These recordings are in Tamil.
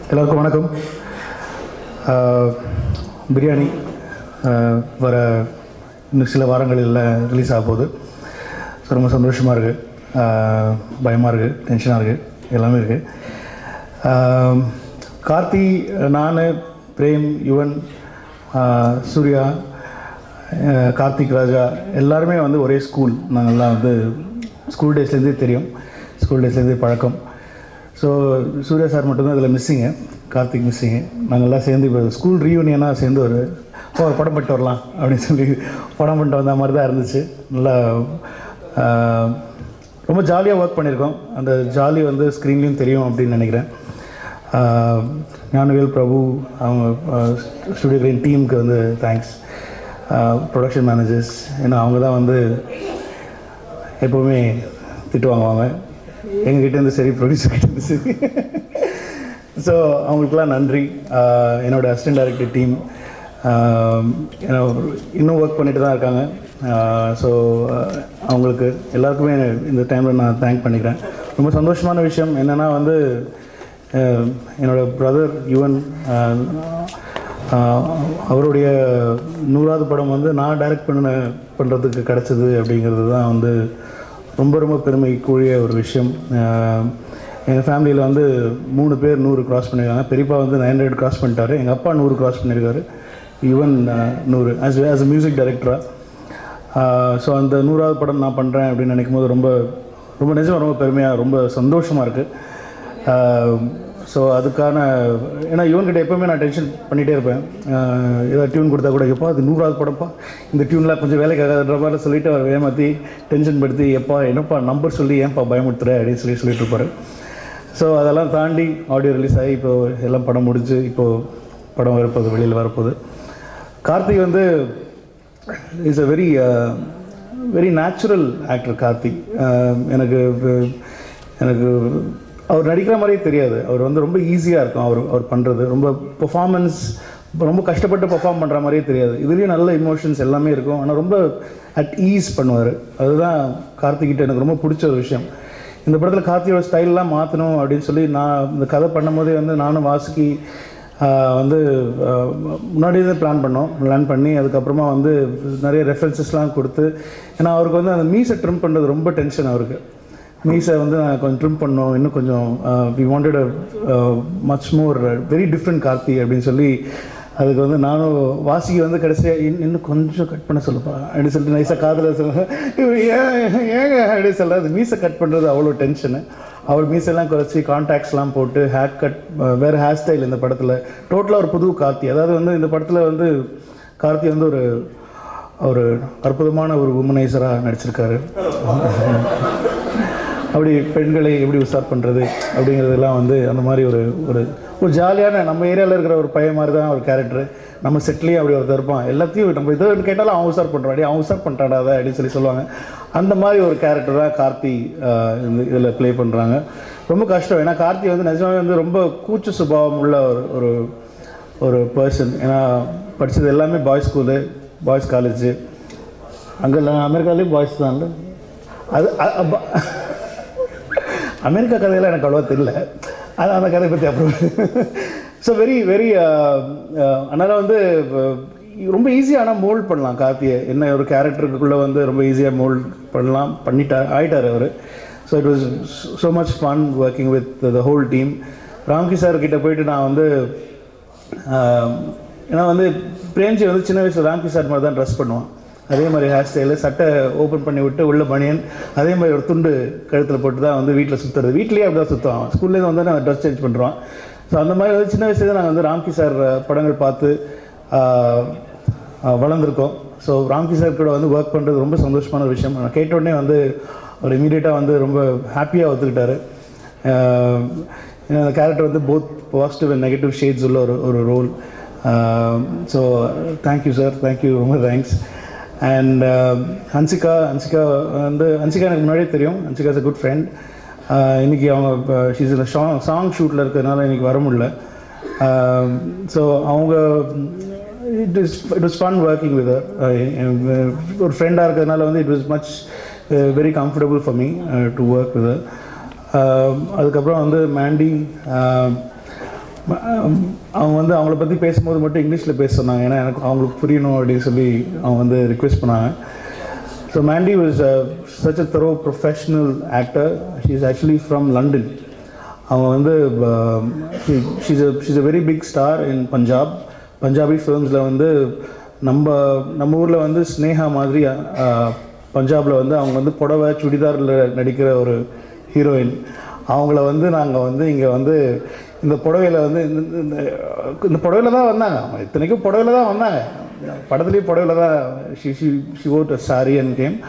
எல்லாருக்கும் வணக்கம் ஆஹ், பிரியாணி ஆஹ், வர இன்னும் சில வாரங்களில் ரிலீஸ் ஆக போகுது ஸோ ரொம்ப சந்தோஷமாக இருக்குது பயமாக இருக்குது டென்ஷனாக இருக்குது எல்லாமே இருக்குது கார்த்தி நான் பிரேம் யுவன் ஆஹ், சூர்யா ஆஹ், கார்த்திக் ராஜா எல்லாருமே வந்து ஒரே ஸ்கூல் நாங்கள்லாம் வந்து ஸ்கூல் டேஸ்லேருந்தே தெரியும் ஸ்கூல் டேஸ்லேருந்தே பழக்கம் ஸோ சூர்யா சார் மட்டும்தான் இதில் மிஸ்ஸிங்கு கார்த்திக் மிஸ்ஸிங்கு நாங்கள்லாம் சேர்ந்து இப்போ ஸ்கூல் ரீயூனியனாக சேர்ந்து ஒரு ஓ ஒரு படம் பண்ணிட்டு வரலாம் அப்படின்னு சொல்லி படம் பண்ணிட்டு வந்த மாதிரி தான் இருந்துச்சு நல்லா ஆஹ், ரொம்ப ஜாலியாக ஒர்க் பண்ணியிருக்கோம் அந்த ஜாலி வந்து ஸ்க்ரீன்லேயும் தெரியும் அப்படின்னு நினைக்கிறேன் ஆஹ், ஞானவேல் பிரபு அவங்க ஸ்டுடியோ கிரீன் டீமுக்கு வந்து தேங்க்ஸ் ப்ரொடக்ஷன் மேனேஜர்ஸ் ஏன்னா அவங்க தான் வந்து எப்போவுமே திட்டு வாங்குவாங்க எங்ககிட்டேருந்து சரி ப்ரொடியூசர் கிட்டேருந்து சரி ஸோ அவங்களுக்குலாம் நன்றி ஆஹ் என்னோட அசிஸ்டன்ட் டைரக்டர் டீம் இன்னும் ஒர்க் பண்ணிட்டு தான் இருக்காங்க ஸோ அவங்களுக்கு எல்லாருக்குமே இந்த டைமில் நான் தேங்க் பண்ணிக்கிறேன் ரொம்ப சந்தோஷமான விஷயம் என்னென்னா வந்து ஆஹ் என்னோட பிரதர் யுவன் ஆஹ் ஆஹ் அவருடைய நூறாவது படம் வந்து நான் டைரக்ட் பண்ண பண்ணுறதுக்கு கிடச்சிது அப்படிங்கிறது தான் வந்து ரொம்ப ரொம்ப பெருமைக்குரிய ஒரு விஷயம் எங்கள் ஃபேமிலியில் வந்து மூணு பேர் நூறு கிராஸ் பண்ணியிருக்காங்க பெரியப்பா வந்து நைன் ஹண்ட்ரட் கிராஸ் பண்ணிட்டாரு எங்கள் அப்பா நூறு கிராஸ் பண்ணியிருக்காரு யுவன் நூறு ஆஸ் ஆஸ் அ மியூசிக் டைரக்டராக ஸோ அந்த நூறாவது படம் நான் பண்ணுறேன் அப்படின்னு நினைக்கும் போது ரொம்ப ரொம்ப நிஜமாக ரொம்ப பெருமையாக ரொம்ப சந்தோஷமாக இருக்குது ஸோ அதுக்கான ஏன்னா இவன்கிட்ட எப்போவுமே நான் டென்ஷன் பண்ணிகிட்டே இருப்பேன் ஆஹ் ஏதாவது டியூன் கொடுத்தா கூட எப்போ அது நூறாவது படம்ப்பா இந்த டியூனில் கொஞ்சம் வேலைக்காகன்ற மாதிரி சொல்லிட்டு அவர் ஏமாற்றி டென்ஷன் படுத்தி எப்பா என்னப்பா நம்பர் சொல்லி ஏன்ப்பா பயமுறுத்துற அப்படின்னு சொல்லி சொல்லிட்டு இருப்பாரு ஸோ அதெல்லாம் தாண்டி ஆடியோ ரிலீஸ் ஆகி இப்போ எல்லாம் படம் முடிஞ்சு இப்போது படம் வரப்போகுது வெளியில் வரப்போகுது கார்த்திக் வந்து is a very very natural actor Karthik ah எனக்கு வ- எனக்கு அவர் நடிக்கிற மாதிரியே தெரியாது அவர் வந்து ரொம்ப ஈஸியாக இருக்கும் அவர் அவர் பண்ணுறது ரொம்ப பெர்ஃபார்மன்ஸ் ரொம்ப கஷ்டப்பட்டு பெர்ஃபார்ம் பண்ணுற மாதிரியே தெரியாது இதுலேயும் நல்ல இமோஷன்ஸ் எல்லாமே இருக்கும் ஆனால் ரொம்ப அட் ஈஸ் பண்ணுவார் அதுதான் கார்த்திக்கிட்ட எனக்கு ரொம்ப பிடிச்ச ஒரு விஷயம் இந்த படத்தில் கார்த்தியோட ஸ்டைல்லாம் மாற்றணும் அப்படின்னு சொல்லி நான் இந்த கதை பண்ணும்போதே வந்து நானும் வாசுகி ஆஹ் வந்து ஆஹ் முன்னாடியே தான் பிளான் பண்ணோம் பிளான் பண்ணி அதுக்கப்புறமா வந்து நிறைய ரெஃபரன்சஸ்லாம் கொடுத்து ஏன்னா அவருக்கு வந்து அந்த மீசை ட்ரிம் பண்ணுறது ரொம்ப டென்ஷன் அவருக்கு மீசை வந்து நான் கொஞ்சம் ட்ரிம் பண்ணோம் இன்னும் கொஞ்சம் we wanted much more very different Karthi அப்படின்னு சொல்லி அதுக்கு வந்து நானும் வாசிக்கு வந்து கடைசியாக இன் இன்னும் கொஞ்சம் கட் பண்ண சொல்லுப்பா அப்படின்னு சொல்லிட்டு நைஸாக காதில் சொல்லுங்க இவர் ஏன் ஏங்க அப்படின்னு சொல்ல அது மீசை கட் பண்ணுறது அவ்வளோ டென்ஷனு அவர் மீசெல்லாம் குறைச்சி கான்டாக்ட்ஸ்லாம் போட்டு ஹேர் கட் வேறு ஹேர் ஸ்டைல் இந்த படத்தில் டோட்டலாக ஒரு புது கார்த்தி அதாவது வந்து இந்த படத்தில் வந்து கார்த்தி வந்து ஒரு ஒரு அற்புதமான ஒரு உமனைசராக நடிச்சிருக்காரு அப்படி பெண்களை எப்படி உசார் பண்ணுறது அப்படிங்கிறதெல்லாம் வந்து அந்த மாதிரி ஒரு ஒரு ஒரு ஜாலியான நம்ம ஏரியாவில் இருக்கிற ஒரு பையன் மாதிரி தான் ஒரு கேரக்டர் நம்ம செட்லேயும் அப்படி ஒருத்தர் இருப்பான் எல்லாத்தையும் நம்ம இதை கேட்டாலும் அவன் உசார் பண்ணுறாடி அவன் உசார் பண்ணுறாடா அதை அப்படின்னு சொல்லி சொல்லுவாங்க அந்த மாதிரி ஒரு கேரக்டர் தான் கார்த்தி ஆஹ், இந்த இதில் ப்ளே பண்ணுறாங்க ரொம்ப கஷ்டம் ஏன்னா கார்த்தி வந்து நிஜமாவே வந்து ரொம்ப கூச்ச சுபாவம் உள்ள ஒரு ஒரு ஒரு பர்சன் ஏன்னா படித்தது எல்லாமே பாய்ஸ் ஸ்கூலு பாய்ஸ் காலேஜு அங்கெல்லாம் அமெரிக்காலேயும் பாய்ஸ் தான்ல அது அ- அ- அமெரிக்கா கதையெல்லாம் எனக்கு அவ்வளோவா தெரியல அது அந்த கதையை பற்றி அப்புறம் ஸோ வெரி வெரி அதனால் வந்து அஹ், ரொம்ப ஈஸியாக ஆனால் மோல்ட் பண்ணலாம் கார்த்தியை என்ன ஒரு கேரக்டருக்குள்ளே வந்து ரொம்ப ஈஸியாக மோல்ட் பண்ணலாம் பண்ணிட்டா ஆயிட்டார் அவர் so it was so much fun working with the whole team Ramki sir கிட்ட போயிட்டு நான் வந்து ஆஹ், ஏன்னா வந்து பிரேம்ஜி வந்து சின்ன வயசில் ராம்கி சார் மாதிரி தான் ட்ரெஸ் பண்ணுவான் அதே மாதிரி ஹேர் ஸ்டைலு சட்டை ஓப்பன் பண்ணி விட்டு உள்ள பனியன் அதே மாதிரி ஒரு துண்டு கழுத்தில் போட்டு தான் வந்து வீட்டில் சுற்றுறது வீட்லேயே அப்படி தான் சுற்றுவான் ஸ்கூல்லேருந்து வந்து நான் ட்ரெஸ் சேஞ்ச் பண்ணுறான் ஸோ அந்த மாதிரி வந்து சின்ன வயசுல நாங்கள் வந்து ராம்கி சார் படங்கள் பார்த்து ஆஹ், ஆஹ், வளர்ந்துருக்கோம் ஸோ ராம்கி சார் கூட வந்து ஒர்க் பண்ணுறது ரொம்ப சந்தோஷமான ஒரு விஷயம் நான் கேட்ட உடனே வந்து அவர் இமீடியட்டாக வந்து ரொம்ப ஹாப்பியாக ஒத்துக்கிட்டாரு ஆஹ், ஏன்னா அந்த கேரக்டர் வந்து both positive and negative shades உள்ள ஒரு ஒரு role so thank you sir thank you ரொம்ப தேங்க்ஸ் அண்ட் ஹன்சிகா ஹன்சிகா வந்து ஹன்சிகா எனக்கு முன்னாடியே தெரியும் Hansika is a good friend இன்னைக்கு அவங்க ஷீஸ் சாங் சாங் ஷூட்டில் இருக்கிறதுனால இன்னைக்கு வர முடியல ஸோ அவங்க it is it was fun working with ஒரு ஃப்ரெண்டாக இருக்கிறதுனால வந்து it was much very comfortable for me to work with அதுக்கப்புறம் வந்து மேண்டி அஹ் அவங்க வந்து அவங்கள பற்றி பேசும்போது மட்டும் இங்கிலீஷில் பேச சொன்னாங்க ஏன்னா எனக்கு அவங்களுக்கு புரியணும் அப்படின்னு சொல்லி அவங்க வந்து ரிக்வெஸ்ட் பண்ணாங்க so Mandy was such a thorough professional actor she is actually from London அவங்க வந்து she's she's a very big star in Punjab Punjabi ஃபிலிம்ஸில் வந்து நம்ம நம்ம ஊரில் வந்து ஸ்னேகா மாதிரி பஞ்சாபில் வந்து அவங்க வந்து புடவை சுடிதாரில் நடிக்கிற ஒரு ஹீரோயின் அவங்கள வந்து நாங்கள் வந்து இங்கே வந்து இந்த புடவையில் வந்து இந்த- இந்த இந்த புடவையில் தான் வந்தாங்க அவங்க இத்தனைக்கும் புடவையில் தான் வந்தாங்க படத்துலேயும் புடவையில் தான் she she she wore sari and came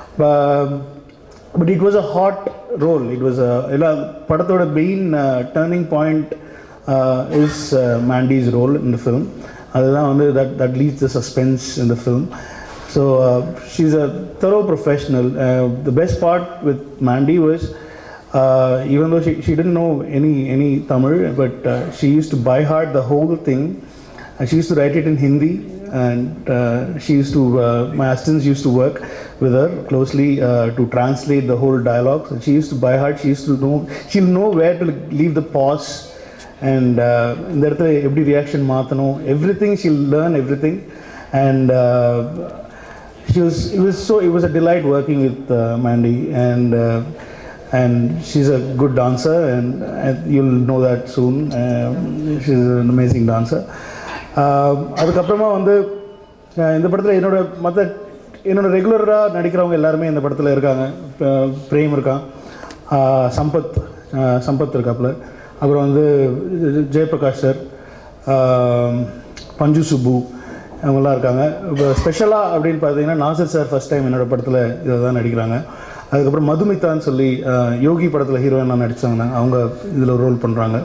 but it was a hot role it was எல்லா படத்தோட main turning point is Mandy's role இந்த ஃபிலிம் அதுதான் வந்து that that leads the suspense in the film so uh, she's a thorough professional uh, the best part with mandy was uh, even though she, she didn't know any any tamil but uh, she used to by heart the whole thing and she used to write it in hindi and uh, she used to uh, my assistants used to work with her closely uh, to translate the whole dialogue so she used to by heart she used to know she'll know where to leave the pause and இந்த இடத்துல எப்படி ரியாக்ஷன் மாற்றணும் everything she'll learn everything and she was it was so it was a delight working with Mandy and and she's a good dancer and you'll know that soon she's an amazing dancer அதுக்கப்புறமா வந்து அஹ், இந்த படத்தில் என்னோட மற்ற என்னோட ரெகுலராக நடிக்கிறவங்க எல்லாருமே இந்த படத்தில் இருக்காங்க இப்ப பிரேம் இருக்கான் ஆஹ் சம்பத் ஆஹ் சம்பத் இருக்காப்புல அப்புறம் வந்து ஜெயபிரகாஷ் சார் ஆஹ் பஞ்சு சுப்பு அவங்கெல்லாம் இருக்காங்க இப்போ ஸ்பெஷலாக அப்படின்னு பார்த்தீங்கன்னா நாசர் சார் ஃபஸ்ட் டைம் என்னோட படத்தில் இதை தான் நடிக்கிறாங்க அதுக்கப்புறம் மதுமிதான்னு சொல்லி ஆஹ் யோகி படத்தில் ஹீரோயினாக நடித்தாங்க அவங்க இதில் ரோல் பண்ணுறாங்க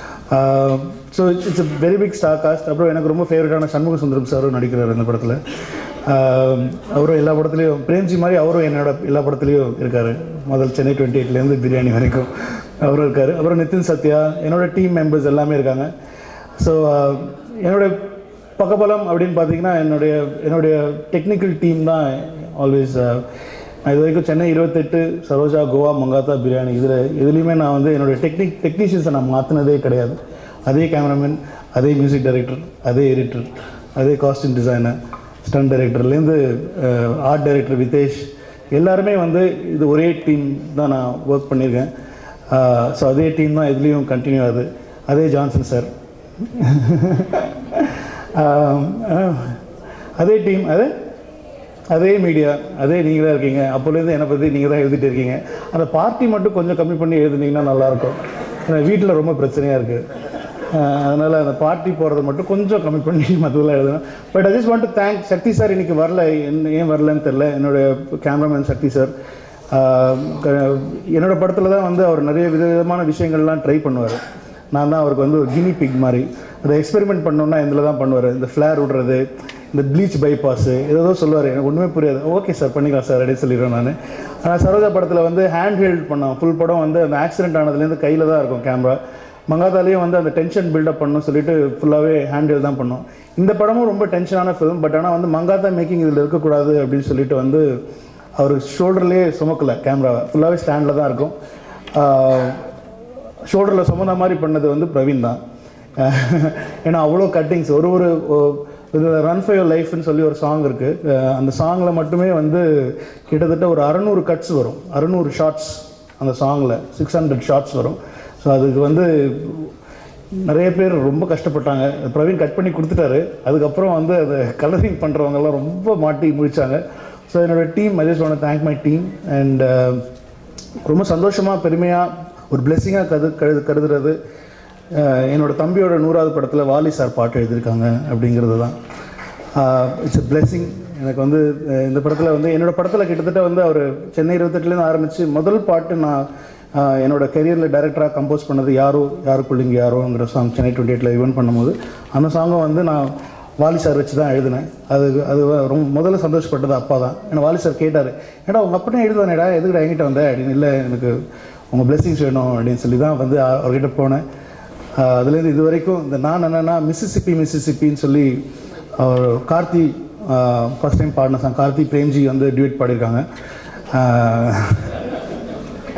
so it's a very big star cast அப்புறம் எனக்கு ரொம்ப ஃபேவரட்டான சண்முக சுந்தரம் சாரும் நடிக்கிறார் இந்த படத்தில் ஆஹ் அவரும் எல்லா படத்துலையும் பிரேம்ஜி மாதிரி அவரும் என்னோட எல்லா படத்துலையும் இருக்கார் முதல் சென்னை டுவெண்ட்டி எயிட்லேருந்து பிரியாணி வரைக்கும் அவரும் இருக்கார் அப்புறம் நிதின் சத்யா என்னோட டீம் மெம்பர்ஸ் எல்லாமே இருக்காங்க ஸோ என்னோட பக்கபலம் அப்படின்னு பார்த்தீங்கன்னா என்னுடைய என்னுடைய டெக்னிக்கல் டீம் தான் ஆல்வேஸ் நான் இது வரைக்கும் சென்னை இருபத்தெட்டு சரோஜா கோவா மங்காத்தா பிரியாணி இதில் எதுலேயுமே நான் வந்து என்னுடைய டெக்னிக் டெக்னீஷியன்ஸை நான் மாற்றினதே கிடையாது அதே கேமராமேன் அதே மியூசிக் டைரக்டர் அதே எடிட்டர் அதே காஸ்டியூம் டிசைனர் ஸ்டன் டைரக்டர்லேருந்து ஆர்ட் டைரக்டர் விதேஷ் எல்லாருமே வந்து இது ஒரே டீம் தான் நான் ஒர்க் பண்ணியிருக்கேன் ஸோ அதே டீம் தான் இதுலேயும் கண்டினியூ ஆகுது அதே ஜான்சன் சார் அதே டீம் அது அதே மீடியா அதே நீங்கள் தான் இருக்கீங்க அப்போலேருந்து என்னை பற்றி நீங்கள் தான் எழுதிட்டு இருக்கீங்க அந்த பார்ட்டி மட்டும் கொஞ்சம் கம்மி பண்ணி எழுதுனீங்கன்னா நல்லாயிருக்கும் ஏன்னா வீட்டில் ரொம்ப பிரச்சனையாக இருக்குது அதனால் அந்த பார்ட்டி போகிறத மட்டும் கொஞ்சம் கம்மி பண்ணி மற்றதெல்லாம் எழுதணும் but I just want to thank Shakti sir இன்னைக்கு வரல என்ன ஏன் வரலன்னு தெரில என்னுடைய கேமராமேன் சக்தி சார் என்னோட படத்தில் தான் வந்து அவர் நிறைய விதவிதமான விஷயங்கள்லாம் ட்ரை பண்ணுவார் நான் தான் அவருக்கு வந்து ஒரு கினி பிக் மாதிரி அதை எக்ஸ்பெரிமெண்ட் பண்ணோன்னா இதில் தான் பண்ணுவார் இந்த ஃப்ளேர் விடுறது இந்த ப்ளீச் பைபாஸு ஏதோ சொல்லுவார் எனக்கு ஒன்றுமே புரியாது ஓகே சார் பண்ணிக்கலாம் சார் அப்படின்னு சொல்லிடுவேன் நான் ஆனால் சரோஜா படத்தில் வந்து ஹேண்ட் ஹெல்ட் பண்ணோம் ஃபுல் படம் வந்து அந்த ஆக்சிடென்ட் ஆனதுலேருந்து கையில் தான் இருக்கும் கேமரா மங்காத்தாலேயும் வந்து அந்த டென்ஷன் பில்டப் பண்ணணும் சொல்லிட்டு ஃபுல்லாகவே ஹேண்டில் தான் பண்ணோம் இந்த படமும் ரொம்ப டென்ஷனான ஃபிலிம் பட் ஆனால் வந்து மங்காத்தா மேக்கிங் இதில் இருக்கக்கூடாது அப்படின்னு சொல்லிட்டு வந்து அவர் ஷோல்டர்லேயே சுமக்கலை கேமராவை ஃபுல்லாகவே ஸ்டாண்டில் தான் இருக்கும் ஷோல்டரில் சுமந்த மாதிரி பண்ணது வந்து பிரவீன் தான் ஏன்னா அவ்வளோ கட்டிங்ஸ் ஒரு ஒரு ரன் ஃபை யோர் லைஃப்னு சொல்லி ஒரு சாங் இருக்குது அந்த சாங்கில் மட்டுமே வந்து கிட்டத்தட்ட ஒரு அறநூறு கட்ஸ் வரும் அறநூறு ஷார்ட்ஸ் அந்த சாங்கில் சிக்ஸ் ஹண்ட்ரட் ஷார்ட்ஸ் வரும் ஸோ அதுக்கு வந்து நிறைய பேர் ரொம்ப கஷ்டப்பட்டாங்க பிரவீன் கட் பண்ணி கொடுத்துட்டாரு அதுக்கப்புறம் வந்து அதை கலரிங் பண்ணுறவங்கெல்லாம் ரொம்ப மாட்டி முடிச்சாங்க ஸோ என்னோட team I just want thank my team and ரொம்ப சந்தோஷமாக பெருமையாக ஒரு பிளெஸ்ஸிங்காக கரு கரு கருதுறது அஹ், என்னோட தம்பியோட நூறாவது படத்தில் வாலி சார் பாட்டு எழுதியிருக்காங்க அப்படிங்கிறது தான் இட்ஸ் a blessing எனக்கு வந்து அஹ், இந்த படத்தில் வந்து என்னோட படத்தில் கிட்டத்தட்ட வந்து அவர் சென்னை இருபத்தெட்டுலேருந்து ஆரம்பித்து முதல் பாட்டு நான் அஹ், என்னோட கெரியரில் டைரக்டராக கம்போஸ் பண்ணது யாரோ யாருக்குள்ளிங்க யாரோங்கிற சாங் சென்னை டுவெண்ட்டி எயிட்டில் ஈவென்ட் பண்ணும்போது அந்த சாங்கும் வந்து நான் வாலி சார் வச்சு தான் எழுதினேன் அது அது ரொம்ப முதல்ல சந்தோஷப்பட்டது அப்பா தான் ஏன்னா வாலி சார் கேட்டார் ஏடா உங்கள் அப்பனே எழுதுவானேடா எதுக்குடா என்கிட்ட வந்த அப்படின்னு இல்லை எனக்கு உங்கள் பிளெஸிங்ஸ் வேணும் அப்படின்னு சொல்லி தான் வந்து அ- அவர்கிட்ட போனேன் ஆஹ் அதுலேருந்து இது வரைக்கும் இந்த நான் என்னன்னா மிஸ்ஸிசிப்பி மிஸ்ஸிசிப்பின்னு சொல்லி அவர் கார்த்தி ஃபர்ஸ்ட் டைம் பாடின சாங் கார்த்தி பிரேம்ஜி வந்து டியூட் பாடியிருக்காங்க ஆஹ்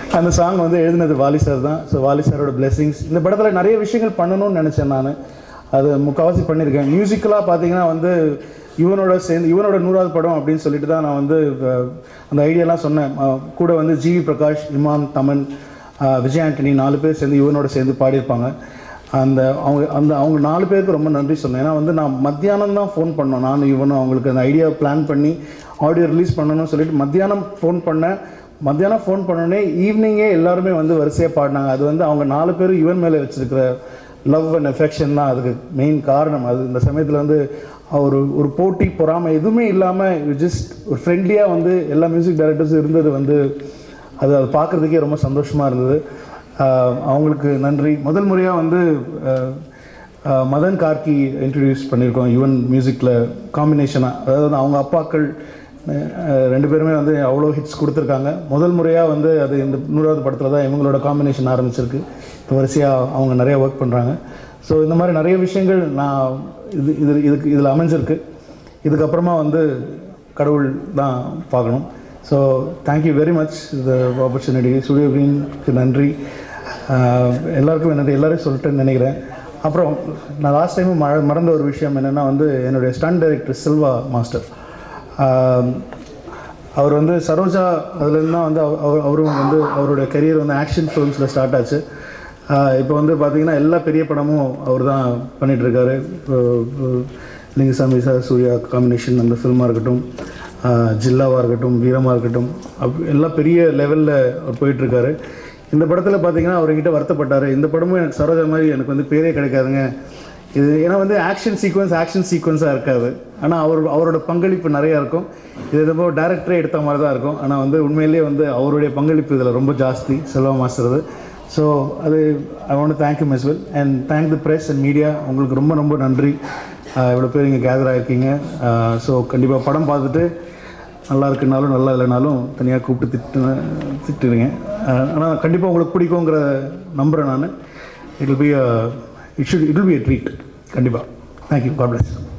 அந்த சாங் வந்து எழுதினது வாலி சார் தான் ஸோ வாலி சாரோட பிளெஸிங்ஸ் இந்த படத்தில் நிறைய விஷயங்கள் பண்ணணும்னு நினச்சேன் நான் அது முக்கால்வாசி பண்ணியிருக்கேன் மியூசிக்கலாக பார்த்தீங்கன்னா வந்து இவனோட சேர்ந்து இவனோட நூறாவது படம் அப்படின்னு சொல்லிட்டு தான் நான் வந்து அஹ், அந்த ஐடியாலாம் சொன்னேன் அஹ், கூட வந்து ஜிவி பிரகாஷ் இமான் தமன் அஹ், விஜய் ஆண்டனி நாலு பேர் சேர்ந்து இவனோட சேர்ந்து பாடியிருப்பாங்க அந்த அவங்க அந்த அவங்க நாலு பேருக்கு ரொம்ப நன்றி சொன்னேன் ஏன்னா வந்து நான் மத்தியானம் தான் ஃபோன் பண்ணோம் நான் இவனும் அவங்களுக்கு அந்த ஐடியா பிளான் பண்ணி ஆடியோ ரிலீஸ் பண்ணணும்னு சொல்லிட்டு மத்தியானம் ஃபோன் பண்ணேன் மத்தியானம் ஃபோன் பண்ணோடனே ஈவினிங்கே எல்லாருமே வந்து வரிசையாக பாடினாங்க அது வந்து அவங்க நாலு பேரும் இவன் மேலே வச்சிருக்கிற லவ் அண்ட் எஃபெக்ஷன் தான் அதுக்கு மெயின் காரணம் அது இந்த சமயத்தில் வந்து ஒரு ஒரு போட்டி பொறாமை எதுவுமே இல்லாமல் ஜஸ்ட் ஒரு ஃப்ரெண்ட்லியாக வந்து எல்லா மியூசிக் டைரக்டர்ஸும் இருந்தது வந்து அது அது பார்க்குறதுக்கே ரொம்ப சந்தோஷமாக இருந்தது ஆஹ் அவங்களுக்கு நன்றி முதல் முறையாக வந்து ஆஹ் ஆஹ் மதன் கார்கி இன்ட்ரடியூஸ் பண்ணியிருக்கோம் யுவன் மியூசிக்கில் காம்பினேஷனாக அதாவது அவங்க அப்பாக்கள் ஆஹ் ரெண்டு பேருமே வந்து அவ்வளோ ஹிட்ஸ் கொடுத்துருக்காங்க முதல் முறையாக வந்து அது இந்த நூறாவது படத்தில் தான் இவங்களோட காம்பினேஷன் ஆரம்பிச்சிருக்கு இப்போ வரிசையாக அவங்க நிறைய ஒர்க் பண்ணுறாங்க ஸோ இந்த மாதிரி நிறைய விஷயங்கள் நான் இது இது இதுக்கு இதில் அமைஞ்சிருக்கு இதுக்கப்புறமா வந்து கடவுள் தான் பார்க்கணும் ஸோ தேங்க்யூ வெரி மச் இந்த ஆப்பர்ச்சுனிட்டி ஸ்டுடியோ க்ரீனுக்கு நன்றி ஆஹ் எல்லாருக்கும் நன்றி எல்லாரையும் சொல்லிட்டேன்னு நினைக்கிறேன் அப்புறம் நான் லாஸ்ட் டைம் மற மறந்த ஒரு விஷயம் என்னென்னா வந்து என்னுடைய ஸ்டன் டைரக்டர் சில்வா மாஸ்டர் ஆஹ் அவர் வந்து சரோஜா அதுலேருந்து தான் வந்து அவ- அவர் அவரும் வந்து அவருடைய கரியர் வந்து ஆக்ஷன் ஃபிலிம்ஸில் ஸ்டார்ட் ஆச்சு ஆஹ் இப்போ வந்து பார்த்தீங்கன்னா எல்லா பெரிய படமும் அவர் தான் பண்ணிகிட்ருக்காரு லிங்கசாமி சார் சூர்யா காம்பினேஷன் அந்த ஃபில்மாக இருக்கட்டும் ஆஹ் ஜில்லாவாக இருக்கட்டும் வீரமாக இருக்கட்டும் அப் எல்லாம் பெரிய லெவலில் அவர் போயிட்டுருக்காரு இந்த படத்தில் பார்த்தீங்கன்னா அவர்கிட்ட வருத்தப்பட்டார் இந்த படமும் எனக்கு சரோஜா மாதிரி எனக்கு வந்து பேரே கிடைக்காதுங்க இது ஏன்னா வந்து ஆக்ஷன் சீக்வன்ஸ் ஆக்ஷன் சீக்வன்ஸாக இருக்காது ஆனால் அவர் அவரோட பங்களிப்பு நிறையா இருக்கும் இது ரொம்ப டேரக்டரே எடுத்த மாதிரி தான் இருக்கும் ஆனால் வந்து உண்மையிலேயே வந்து அவருடைய பங்களிப்பு இதில் ரொம்ப ஜாஸ்தி செல்வா மாஸ்டர் ஸோ அது I want thank you miss well and thank the press and media உங்களுக்கு ரொம்ப ரொம்ப நன்றி ஆஹ் இவ்வளோ பேர் இங்கே கேதர் ஆகிருக்கீங்க ஸோ கண்டிப்பாக படம் பார்த்துட்டு நல்லா இருக்குனாலும் நல்லா இல்லைனாலும் தனியாக கூப்பிட்டு திட்டு திட்டுருங்க ஆனால் கண்டிப்பாக உங்களுக்கு பிடிக்குங்கிற நம்புகிறேன் நான் it will be it should it will be a treat கண்டிப்பாக தேங்க்யூ காட் பிளஸ்